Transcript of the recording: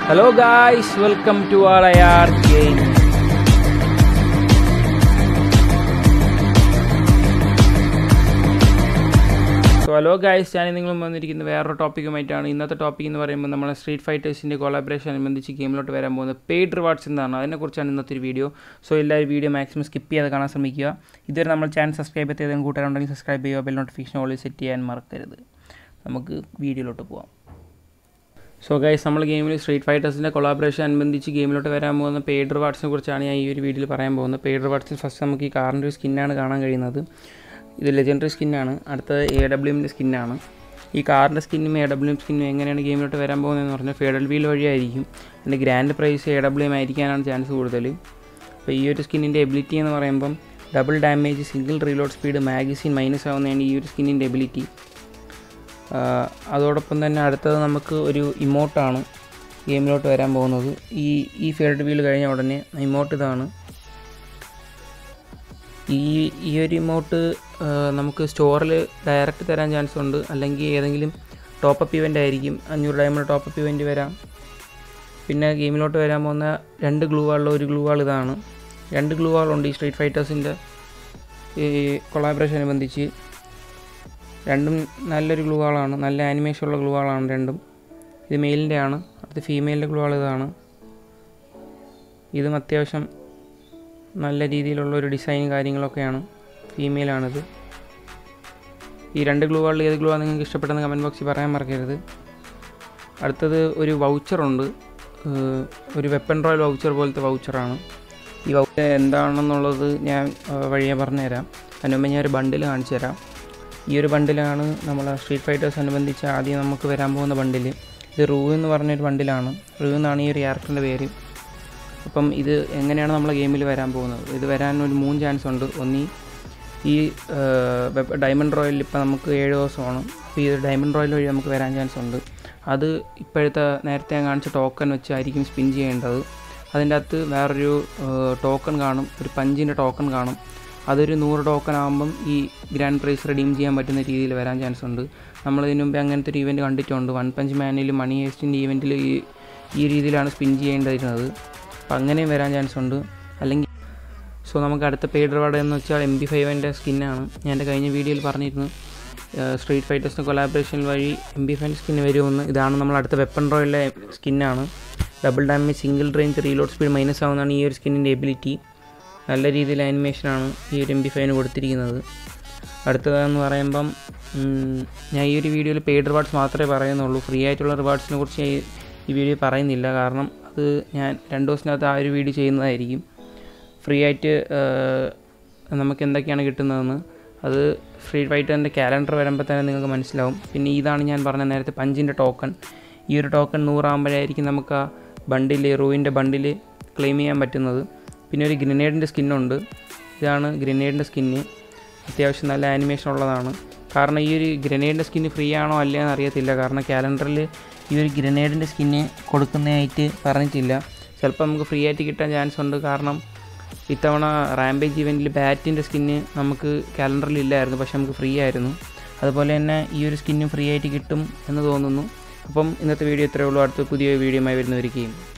Hello guys, welcome to RIR Game. So hello guys ഞാൻ നിങ്ങളും വന്നിരിക്കുന്ന വേറൊരു ടോപ്പിക്കുമായിട്ടാണ് ഇന്നത്തെ ടോപ്പിക് എന്ന് പറയുമ്പോൾ നമ്മളെ സ്ട്രീറ്റ് ഫൈറ്റേഴ്സിൻ്റെ കൊളാബറേഷൻ അനുബന്ധിച്ച് ഗെയിമിലോട്ട് വരാൻ പോകുന്ന പെയ്ഡ് റിവാർഡ്സ് എന്താണ് അതിനെക്കുറിച്ചാണ് ഇന്നത്തെ ഒരു വീഡിയോ സോ എല്ലാവരും വീഡിയോ മാക്സിമം സ്കിപ്പ് ചെയ്യാതെ കാണാൻ ശ്രമിക്കുക ഇതുവരെ നമ്മൾ ചാനൽ സബ്സ്ക്രൈബ് ചെയ്തതും കൂട്ടുകാരുണ്ടെങ്കിൽ സബ്സ്ക്രൈബ് ചെയ്യുക ബെൽ നോട്ടിഫിക്കേഷൻ ഓൾവേസ് സെറ്റ് ചെയ്യാൻ മറക്കരുത് നമുക്ക് വീഡിയോയിലോട്ട് പോവാം സോ ഗൈസ് നമ്മൾ ഗെയിമിൽ സ്ട്രീറ്റ് ഫൈറ്റേഴ്സിൻ്റെ കൊളാബറേഷൻ അനുബന്ധിച്ച് ഗെയിമിലോട്ട് വരാൻ പോകുന്ന പെയ്ഡ് റിവാർഡ്സിനെ കുറിച്ചാണ് ഞാൻ ഈ ഒരു വീഡിയോയിൽ പറയാൻ പോകുന്നത് പെയ്ഡ് റിവാർഡ്സിൽ ഫസ്റ്റ് നമുക്ക് ഈ കാറിൻ്റെ ഒരു സ്കിന്നാണ് കാണാൻ കഴിയുന്നത് ഇത് ലെജൻഡറി സ്കിന്നാണ് അടുത്തത് എ ഡബ്ല്യു എമ്മിൻ്റെ സ്കിന്നാണ് ഈ കാറിൻ്റെ സ്കിന്നും എ ഡബ്ല്യു എം സ്കിന്നും എങ്ങനെയാണ് ഗെയിമിലോട്ട് വരാൻ പോകുന്നതെന്ന് പറഞ്ഞാൽ ഫെഡൽ വീൽ വഴിയായിരിക്കും അതിൻ്റെ grand prize A W M ആയിരിക്കാനാണ് ചാൻസ് കൂടുതൽ അപ്പോൾ ഈ ഒരു സ്കിന്നിൻ്റെ എബിലിറ്റി എന്ന് പറയുമ്പം double damage single reload speed magazine minus ആവുന്നതാണ് ഈ ഒരു സ്കിന്നിൻ്റെ എബിലിറ്റി അതോടൊപ്പം തന്നെ അടുത്തത് നമുക്ക് ഒരു ഇമോട്ടാണ് ഗെയിമിലോട്ട് വരാൻ പോകുന്നത് ഈ ഈ ഫീൽഡ് വീൽ കഴിഞ്ഞ ഉടനെ ഇമോട്ട് ഇതാണ് ഈ ഈ ഒരു ഇമോട്ട് നമുക്ക് സ്റ്റോറിൽ ഡയറക്റ്റ് തരാൻ ചാൻസ് ഉണ്ട് അല്ലെങ്കിൽ ഏതെങ്കിലും ടോപ്പപ്പ് ഇവൻ്റ് ആയിരിക്കും അഞ്ഞൂറ് ഡയമണ്ട് ടോപ്പപ്പ് ഇവൻ്റ് വരാം പിന്നെ ഗെയിമിലോട്ട് വരാൻ പോകുന്ന രണ്ട് ഗ്ലൂ വാളിൽ ഒരു ഗ്ലൂ വാൾ ഇതാണ് രണ്ട് ഗ്ലൂ വാളുണ്ട് ഈ സ്ട്രീറ്റ് ഫൈറ്റേഴ്സിൻ്റെ ഈ കൊളാബറേഷൻ അനുബന്ധിച്ച് രണ്ടും നല്ലൊരു ഗ്ലൂ വാളാണ് നല്ല ആനിമേഷൻ ഉള്ള ഗ്ലൂ വാളാണ് രണ്ടും ഇത് മെയിലിൻ്റെ ആണ് അടുത്ത് ഫീമെയിലിൻ്റെ ഗ്ലൂ വാൾ ഇതാണ് ഇതും അത്യാവശ്യം നല്ല രീതിയിലുള്ള ഒരു ഡിസൈനും കാര്യങ്ങളൊക്കെയാണ് ഫീമെയിലാണിത് ഈ രണ്ട് ഗ്ലൂ വാളിൽ ഏത് ഗ്ലൂ ആണ് നിങ്ങൾക്ക് ഇഷ്ടപ്പെട്ടെന്ന് കമൻറ്റ് ബോക്സിൽ പറയാൻ മറക്കരുത് അടുത്തത് ഒരു വൗച്ചറുണ്ട് ഒരു വെപ്പൺ റോയൽ വൗച്ചർ പോലത്തെ വൗച്ചറാണ് ഈ വൗച്ചർ എന്താണെന്നുള്ളത് ഞാൻ വഴിയെ പറഞ്ഞുതരാം അതിന് മുമ്പ് ഞാൻ ഒരു ബണ്ടിൽ കാണിച്ചു തരാം ഈ ഒരു ബണ്ടിലാണ് നമ്മൾ സ്ട്രീറ്റ് ഫൈറ്റേഴ്സ് അനുബന്ധിച്ച് ആദ്യം നമുക്ക് വരാൻ പോകുന്ന ബണ്ടിൽ ഇത് റൂ എന്ന് പറഞ്ഞൊരു ബണ്ടിലാണ് റൂ എന്നാണ് ഈ ഒരു ക്യാരക്ടറിൻ്റെ പേര് അപ്പം ഇത് എങ്ങനെയാണ് നമ്മളെ ഗെയിമിൽ വരാൻ പോകുന്നത് ഇത് വരാൻ ഒരു മൂന്ന് ചാൻസ് ഉണ്ട് ഒന്നി ഈ ഡയമണ്ട് റോയലിൽ ഇപ്പം നമുക്ക് ഏഴ് ദിവസമാണ് അപ്പോൾ ഈ ഡയമണ്ട് റോയൽ വഴി നമുക്ക് വരാൻ ചാൻസ് ഉണ്ട് അത് ഇപ്പോഴത്തെ നേരത്തെ ഞാൻ കാണിച്ച ടോക്കൺ വെച്ചായിരിക്കും സ്പിൻ ചെയ്യേണ്ടത് അതിൻ്റെ അകത്ത് വേറൊരു ടോക്കൺ കാണും ഒരു പഞ്ചിൻ്റെ ടോക്കൺ കാണും അതൊരു നൂറ് ടോക്കൺ ആകുമ്പം ഈ ഗ്രാൻഡ് പ്രൈസ് റെഡീം ചെയ്യാൻ പറ്റുന്ന രീതിയിൽ വരാൻ ചാൻസ് ഉണ്ട് നമ്മൾ ഇതിനു മുമ്പേ അങ്ങനത്തെ ഒരു ഇവൻറ്റ് കണ്ടിട്ടുണ്ട് വൺ പഞ്ച് മാനിൽ മണി ഹേസ്റ്റിൻ്റെ ഇവൻറ്റിൽ ഈ ഈ രീതിയിലാണ് സ്പിൻ ചെയ്യേണ്ടിയിരുന്നത് അപ്പം അങ്ങനെയും വരാൻ ചാൻസ് ഉണ്ട് അല്ലെങ്കിൽ സോ നമുക്ക് അടുത്ത പെയ്ഡ് റിവാർഡ് എന്ന് വെച്ചാൽ എം ബി ഫൈവിൻ്റെ സ്കിന്നാണ് ഞാൻ എൻ്റെ കഴിഞ്ഞ വീഡിയോയിൽ പറഞ്ഞിരുന്നു സ്ട്രീറ്റ് ഫൈറ്റേഴ്സിൻ്റെ കൊലാബറേഷൻ വഴി എം ബി ഫൈവ് സ്കിൻ വരുമെന്ന് ഇതാണ് നമ്മൾ അടുത്ത വെപ്പൺ റോയിലെ സ്കിന്നാണ് double damage single range reload speed minus ആവുന്നതാണ് ഈ ഒരു സ്കിന്നിൻ്റെ എബിലിറ്റി നല്ല രീതിയിൽ ആനിമേഷനാണ് ഈ ഒരു എം ബി ഫൈവിന് കൊടുത്തിരിക്കുന്നത് അടുത്തതെന്ന് പറയുമ്പം ഞാൻ ഈ ഒരു വീഡിയോയിൽ പെയ്ഡ് റിവാർഡ്സ് മാത്രമേ പറയുന്നുള്ളൂ ഫ്രീ ആയിട്ടുള്ള റിവാർഡ്സിനെ കുറിച്ച് ഈ വീഡിയോ പറയുന്നില്ല കാരണം അത് ഞാൻ രണ്ട് ദിവസത്തിനകത്ത് ആ ഒരു വീഡിയോ ചെയ്യുന്നതായിരിക്കും ഫ്രീ ആയിട്ട് നമുക്ക് എന്തൊക്കെയാണ് കിട്ടുന്നതെന്ന് അത് ഫ്രീ ഫൈറ്ററിൻ്റെ ക്യാലണ്ടർ വരുമ്പോൾ തന്നെ നിങ്ങൾക്ക് മനസ്സിലാവും പിന്നെ ഇതാണ് ഞാൻ പറഞ്ഞ നേരത്തെ പഞ്ചിൻ്റെ ടോക്കൺ ഈ ഒരു ടോക്കൺ നൂറാകുമ്പോഴായിരിക്കും നമുക്ക് ആ ബണ്ടിൽ റൂവിൻ്റെ ബണ്ടിൽ ക്ലെയിം ചെയ്യാൻ പറ്റുന്നത് പിന്നെ ഒരു ഗ്രനേഡിൻ്റെ സ്കിന്നുണ്ട് ഇതാണ് ഗ്രനേഡിൻ്റെ സ്കിന്ന് അത്യാവശ്യം നല്ല ആനിമേഷൻ ഉള്ളതാണ് കാരണം ഈ ഒരു ഗ്രനേഡിൻ്റെ സ്കിന്ന് ഫ്രീ ആണോ അല്ലേ എന്ന് അറിയത്തില്ല കാരണം ക്യാലണ്ടറിൽ ഈ ഒരു ഗ്രനേഡിൻ്റെ സ്കിന്ന് കൊടുക്കുന്നതായിട്ട് പറഞ്ഞിട്ടില്ല ചിലപ്പോൾ നമുക്ക് ഫ്രീ ആയിട്ട് കിട്ടാൻ ചാൻസ് ഉണ്ട് കാരണം ഇത്തവണ റാംബേജ് ഇവൻറ്റിൽ ബാറ്റിൻ്റെ സ്കിന്ന് നമുക്ക് ക്യാലണ്ടറിൽ ഇല്ലായിരുന്നു പക്ഷെ നമുക്ക് ഫ്രീ ആയിരുന്നു അതുപോലെ തന്നെ ഈ ഒരു സ്കിന്നും ഫ്രീ ആയിട്ട് കിട്ടും എന്ന് തോന്നുന്നു അപ്പം ഇന്നത്തെ വീഡിയോ ഇത്രയേ ഉള്ളൂ അടുത്ത പുതിയ വീഡിയോയുമായി വരുന്നവരിക്കുകയും